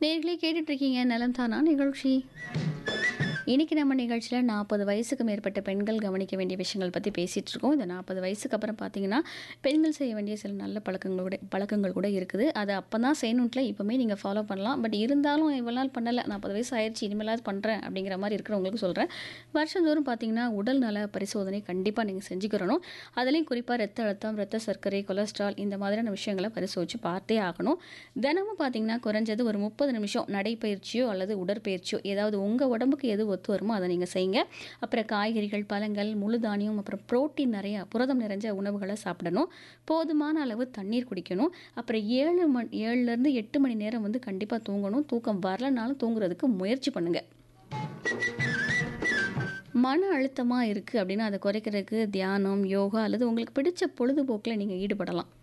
நேர்களே கேட்டுட்டு இருக்கீங்க நலம் தானா நிகழ்ச்சி இன்னைக்கு நம்ம நிகழ்ச்சியில் நாற்பது வயசுக்கு மேற்பட்ட பெண்கள் கவனிக்க வேண்டிய விஷயங்கள் பற்றி பேசிகிட்டு இருக்கோம் இந்த நாற்பது வயசுக்கு அப்புறம் பார்த்தீங்கன்னா பெண்கள் செய்ய வேண்டிய சில நல்ல பழக்கங்கள் கூட பழக்கங்கள் கூட இருக்குது அதை அப்போ தான் செய்யணுன்ட்டில் இப்போவுமே நீங்கள் ஃபாலோ பண்ணலாம் பட் இருந்தாலும் இவ்வளோ நாள் பண்ணலை நாற்பது வயசு ஆயிடுச்சு இனிமேலாவது பண்ணுறேன் அப்படிங்கிற மாதிரி இருக்கிறவங்களுக்கு சொல்கிறேன் வருஷந்தோறும் பார்த்தீங்கன்னா உடல் நல பரிசோதனை கண்டிப்பாக நீங்கள் செஞ்சுக்கிறணும் அதுலேயும் குறிப்பாக ரத்த அழுத்தம் ரத்த சர்க்கரை கொலஸ்ட்ரால் இந்த மாதிரியான விஷயங்களை பரிசோதிச்சு பார்த்தே ஆகணும் தினமும் பார்த்தீங்கன்னா குறைஞ்சது ஒரு முப்பது நிமிஷம் நடைப்பயிற்சியோ அல்லது உடற்பயிற்சியோ ஏதாவது உங்கள் உடம்புக்கு எது ஒத்து வருமோ அதை நீங்கள் செய்யுங்க அப்புறம் காய்கறிகள் பழங்கள் முழு தானியம் அப்புறம் புரோட்டீன் நிறைய புரதம் நிறைஞ்ச உணவுகளை சாப்பிடணும் போதுமான அளவு தண்ணீர் குடிக்கணும் அப்புறம் ஏழு மணி ஏழுலேருந்து எட்டு மணி நேரம் வந்து கண்டிப்பாக தூங்கணும் தூக்கம் வரலனாலும் தூங்குறதுக்கு முயற்சி பண்ணுங்கள் மன அழுத்தமாக இருக்குது அப்படின்னா அதை குறைக்கிறதுக்கு தியானம் யோகா அல்லது உங்களுக்கு பிடிச்ச பொழுதுபோக்கில் நீங்கள் ஈடுபடலாம்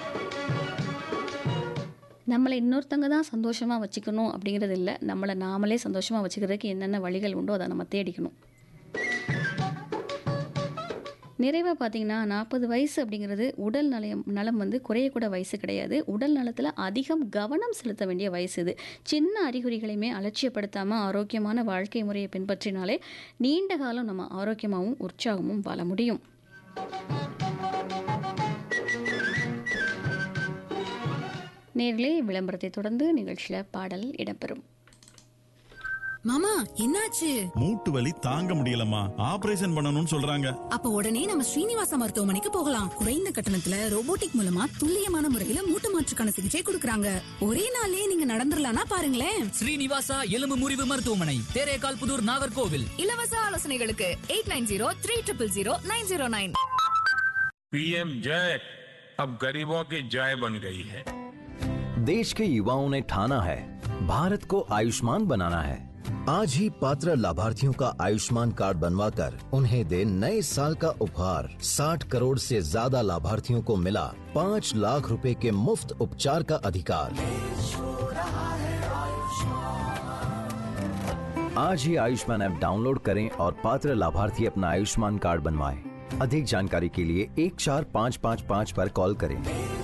நம்மளை இன்னொருத்தங்க தான் சந்தோஷமாக வச்சுக்கணும் அப்படிங்கிறது இல்லை நம்மளை நாமளே சந்தோஷமாக வச்சுக்கிறதுக்கு என்னென்ன வழிகள் உண்டோ அதை நம்ம தேடிக்கணும் நிறைவாக பார்த்தீங்கன்னா நாற்பது வயசு அப்படிங்கிறது உடல் நலம் நலம் வந்து குறையக்கூட வயசு கிடையாது உடல் நலத்தில் அதிகம் கவனம் செலுத்த வேண்டிய வயசு இது சின்ன அறிகுறிகளையுமே அலட்சியப்படுத்தாமல் ஆரோக்கியமான வாழ்க்கை முறையை பின்பற்றினாலே நீண்ட காலம் நம்ம ஆரோக்கியமாகவும் உற்சாகமும் வாழ முடியும் நேர்களே விளம்பரத்தை தொடர்ந்து நிகழ்ச்சியில் பாடல் இடம்பெறும் மாமா என்னாச்சு மூட்டு வலி தாங்க முடியலம்மா ஆபரேஷன் பண்ணணும்னு சொல்றாங்க அப்ப உடனே நம்ம ஸ்ரீனிவாசா மருத்துவமனைக்கு போகலாம் குறைந்த கட்டணத்துல ரோபோட்டிக் மூலமா துல்லியமான முறையில மூட்டு மாற்றுக்கான சிகிச்சை கொடுக்கறாங்க ஒரே நாள்லயே நீங்க நடந்துடலாம்னா பாருங்களேன் ஸ்ரீனிவாசா எலும்பு முறிவு மருத்துவமனை தேரேகால் புதூர் நாகர்கோவில் இலவச ஆலோசனைகளுக்கு eight nine zero three triple zero nine zero nine PM जय अब गरीबों की जय बन गई है देश के युवाओं ने ठाना है भारत को आयुष्मान बनाना है आज ही पात्र लाभार्थियों का आयुष्मान कार्ड बनवाकर उन्हें दे नए साल का उपहार 60 करोड़ से ज्यादा लाभार्थियों को मिला 5 लाख रुपए के मुफ्त उपचार का अधिकार आज ही आयुष्मान ऐप डाउनलोड करें और पात्र लाभार्थी अपना आयुष्मान कार्ड बनवाएं। अधिक जानकारी के लिए एक चार पाँच पाँच पाँच पर कॉल करें